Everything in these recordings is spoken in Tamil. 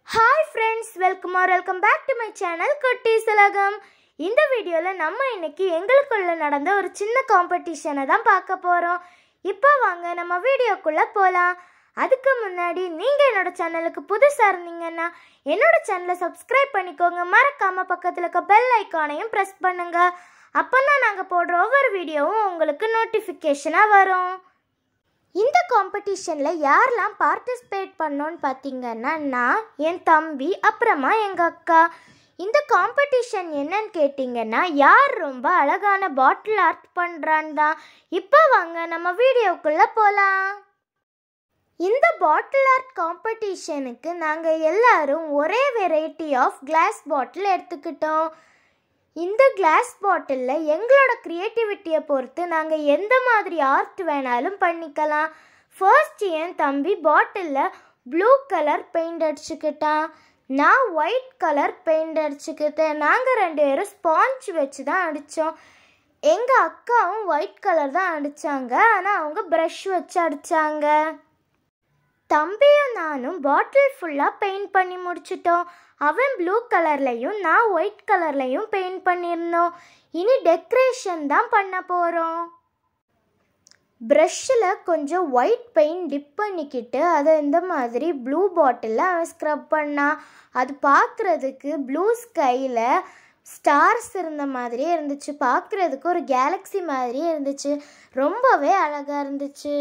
Hi friends welcome or welcome back to my channel குட்டி உலகம் இந்த வீடியோவில் நம்ம இன்னைக்கு எங்களுக்குள்ள நடந்த ஒரு சின்ன காம்படிஷனை தான் பார்க்க போகிறோம் இப்போ வாங்க நம்ம வீடியோக்குள்ளே போகலாம் அதுக்கு முன்னாடி நீங்கள் என்னோட சேனலுக்கு புதுசாக இருந்தீங்கன்னா என்னோட சேனலை சப்ஸ்கிரைப் பண்ணிக்கோங்க மறக்காமல் பக்கத்தில் இருக்க பெல் ஐக்கானையும் ப்ரெஸ் பண்ணுங்க அப்போ தான் நாங்கள் போடுற ஒவ்வொரு வீடியோவும் உங்களுக்கு நோட்டிஃபிகேஷனாக வரும் இந்த காம்படிஷனில் யாரெல்லாம் பார்ட்டிசிபேட் பண்ணோன்னு பார்த்தீங்கன்னா நான் என் தம்பி அப்புறமா எங்கள் அக்கா இந்த காம்படிஷன் என்னன்னு கேட்டிங்கன்னா யார் ரொம்ப அழகான பாட்டில் ஆர்ட் பண்ணுறான்னு தான் இப்போ வாங்க நம்ம வீடியோக்குள்ளே போகலாம் இந்த பாட்டில் ஆர்ட் காம்படிஷனுக்கு நாங்கள் எல்லாரும் ஒரே வெரைட்டி ஆஃப் கிளாஸ் பாட்டில் எடுத்துக்கிட்டோம் இந்த கிளாஸ் பாட்டிலில் எங்களோட க்ரியேட்டிவிட்டியை பொறுத்து நாங்கள் எந்த மாதிரி ஆர்ட் வேணாலும் பண்ணிக்கலாம் ஃபர்ஸ்ட் என் தம்பி பாட்டிலில் ப்ளூ கலர் பெயிண்ட் அடிச்சுக்கிட்டான் நான் ஒயிட் கலர் பெயிண்ட் அடிச்சுக்கிட்டேன் நாங்கள் ரெண்டு பேரும் ஸ்பாஞ்ச் வச்சு தான் அடித்தோம் எங்கள் அக்காவும் ஒயிட் கலர் தான் அடித்தாங்க ஆனால் அவங்க ப்ரஷ் வச்சு அடித்தாங்க தம்பியும் நானும் பாட்டில் ஃபுல்லாக பெயிண்ட் பண்ணி முடிச்சிட்டோம் அவன் ப்ளூ கலர்லையும் நான் ஒயிட் கலர்லையும் பெயிண்ட் பண்ணியிருந்தோம் இனி டெக்கரேஷன் தான் பண்ண போகிறோம் ப்ரஷ்ஷில் கொஞ்சம் ஒயிட் பெயிண்ட் டிப் பண்ணிக்கிட்டு அதை இந்த மாதிரி ப்ளூ பாட்டிலில் அவன் ஸ்க்ரப் பண்ணான் அது பார்க்குறதுக்கு ப்ளூ ஸ்கையில் ஸ்டார்ஸ் இருந்த மாதிரியே இருந்துச்சு பார்க்குறதுக்கு ஒரு கேலக்ஸி மாதிரியே இருந்துச்சு ரொம்பவே அழகாக இருந்துச்சு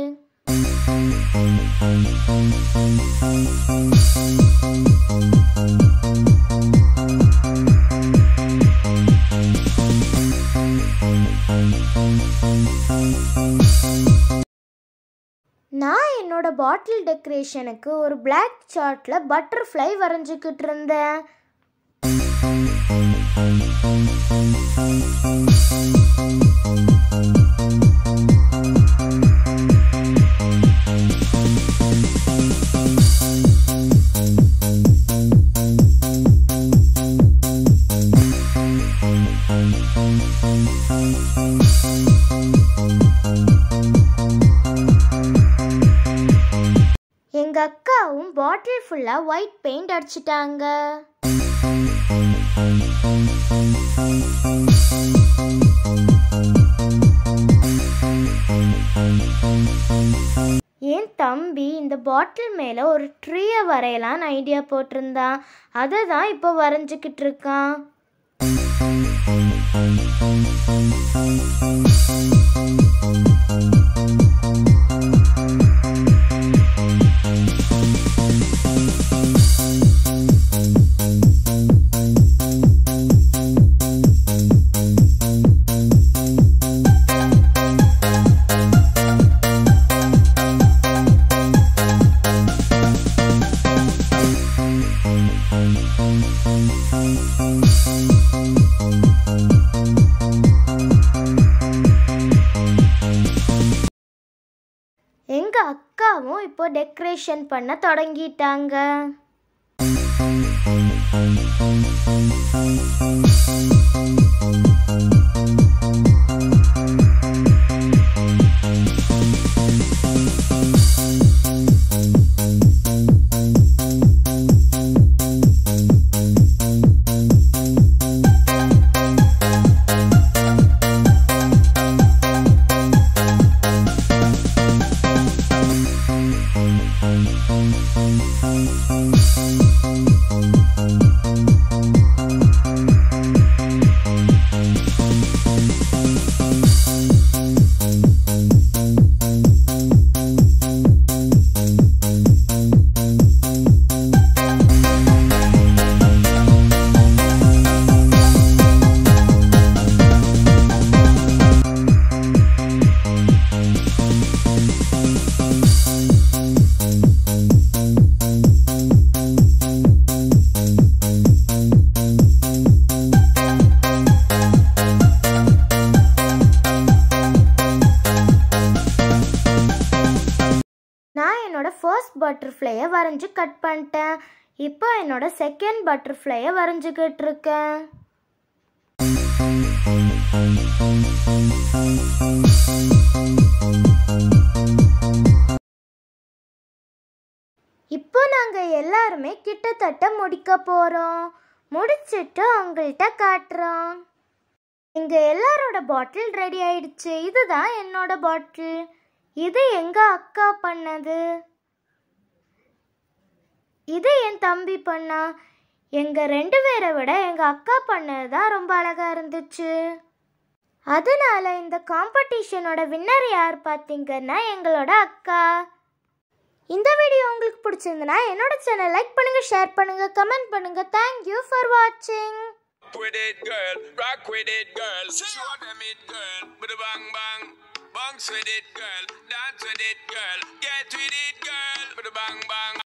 நான் என்னோட பாட்டில் டெக்கரேஷனுக்கு ஒரு பிளாக் சார்ட்டில் பட்டர்ஃப்ளை வரைஞ்சிக்கிட்டு இருந்தேன் எங்கள் அக்காவும் பாட்டில் ஃபுல்லாக ஒயிட் பெயிண்ட் அடிச்சிட்டாங்க என் தம்பி இந்த பாட்டில் மேலே ஒரு ட்ரீயை வரையலான்னு ஐடியா போட்டிருந்தான் அதை தான் இப்போ வரைஞ்சிக்கிட்டு இருக்கான் எங்க அக்காவும் இப்போ டெக்கரேஷன் பண்ண தொடங்கிட்டாங்க நான் என்னோட ஃபர்ஸ்ட் பட்டர்ஃப்ளையை வரைஞ்சி கட் பண்ணிட்டேன் இப்போ என்னோட செகண்ட் பட்டர்ஃப்ளையை வரைஞ்சிக்கிட்டு இருக்கேன் இப்போ நாங்கள் எல்லாருமே கிட்டத்தட்ட முடிக்க போகிறோம் முடிச்சிட்டு உங்கள்கிட்ட காட்டுறோம் எங்கள் எல்லாரோட பாட்டில் ரெடி ஆயிடுச்சு இதுதான் என்னோட பாட்டில் இது எங்கள் அக்கா பண்ணது இது என் தம்பி பண்ணா எங்கள் ரெண்டு பேரை விட எங்கள் அக்கா பண்ணது தான் ரொம்ப அழகாக இருந்துச்சு அதனால இந்த காம்படிஷனோட வின்னர் யார் பார்த்தீங்கன்னா எங்களோட அக்கா இந்த வீடியோ உங்களுக்கு பிடிச்சிருந்தனா என்னோட சேனல் லைக் பண்ணுங்க ஷேர் பண்ணுங்க கமெண்ட் பண்ணுங்க தேங்க்யூ ஃபார் வாட்சிங் with it, girl. Rock with it, girl. Show them it, girl. With a bang bang. Bounce with it, girl. Dance with it, girl. Get with it, girl. With a bang bang.